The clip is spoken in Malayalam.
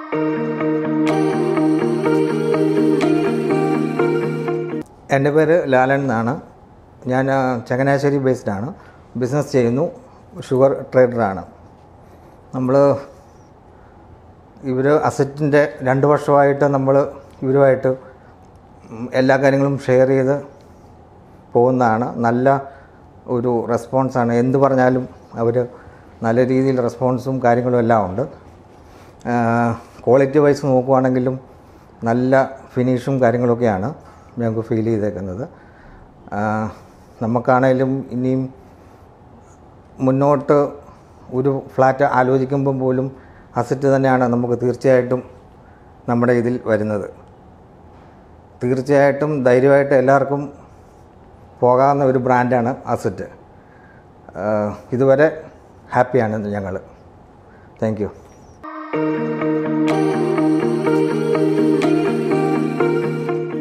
എൻ്റെ പേര് ലാലൻ എന്നാണ് ഞാൻ ആ, ചങ്ങനാശ്ശേരി ബേസ്ഡ് ആണ് ബിസിനസ് ചെയ്യുന്നു ഷുഗർ ട്രേഡറാണ് നമ്മൾ ഇവർ അസറ്റിൻ്റെ രണ്ട് വർഷമായിട്ട് നമ്മൾ ഇവരുമായിട്ട് ഉം, എല്ലാ കാര്യങ്ങളും ഷെയർ ചെയ്ത് പോകുന്നതാണ് നല്ല ഒരു റെസ്പോൺസാണ് എന്ത് പറഞ്ഞാലും അവർ നല്ല രീതിയിൽ റെസ്പോൺസും കാര്യങ്ങളും എല്ലാം ഉണ്ട് ക്വാളിറ്റി വൈസ് നോക്കുവാണെങ്കിലും നല്ല ഫിനിഷും കാര്യങ്ങളൊക്കെയാണ് ഞങ്ങൾക്ക് ഫീൽ ചെയ്തേക്കുന്നത് ആ, നമുക്കാണേലും ഇനിയും മുന്നോട്ട് ഒരു ഫ്ലാറ്റ് ആലോചിക്കുമ്പം പോലും അസറ്റ് തന്നെയാണ് നമുക്ക് തീർച്ചയായിട്ടും നമ്മുടെ ഇതിൽ വരുന്നത് തീർച്ചയായിട്ടും ധൈര്യമായിട്ട് എല്ലാവർക്കും പോകാവുന്ന ഒരു ബ്രാൻഡാണ് അസറ്റ് ഇതുവരെ ഹാപ്പിയാണ് ഞങ്ങൾ താങ്ക് യു